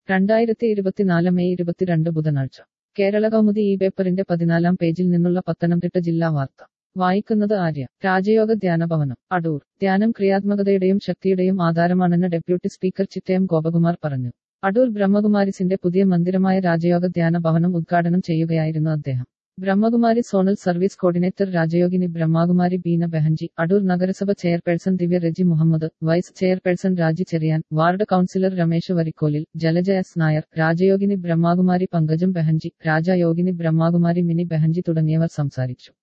രണ്ടായിരത്തി ഇരുപത്തിനാല് മെയ് ഇരുപത്തിരണ്ട് ബുധനാഴ്ച കേരള കൗമുദി ഈ പേപ്പറിന്റെ പതിനാലാം പേജിൽ നിന്നുള്ള പത്തനംതിട്ട ജില്ലാ വാർത്ത വായിക്കുന്നത് ആര്യ രാജയോഗ ധ്യാന ഭവനം അടൂർ ധ്യാനം ക്രിയാത്മകതയുടെയും ശക്തിയുടെയും ആധാരമാണെന്ന് ഡെപ്യൂട്ടി സ്പീക്കർ ചിറ്റയം ഗോപകുമാർ പറഞ്ഞു അടൂർ ബ്രഹ്മകുമാരിസിന്റെ പുതിയ മന്ദിരമായ രാജയോഗ ധ്യാന ഭവനം ഉദ്ഘാടനം ചെയ്യുകയായിരുന്നു അദ്ദേഹം Brahmakumari zonal service coordinator Rajayogini Brahmakumari Beena Behenji Adoor നഗരസഭ chairperson Divya Reji Muhammad vice chairperson Raji Cherian ward councillor Ramesh Varikkolil Jalaja S Nair Rajayogini Brahmakumari Pankajam Behenji Rajayogini Brahmakumari Mini Behenji തുടങ്ങിയവർ സംസാരിച്ചു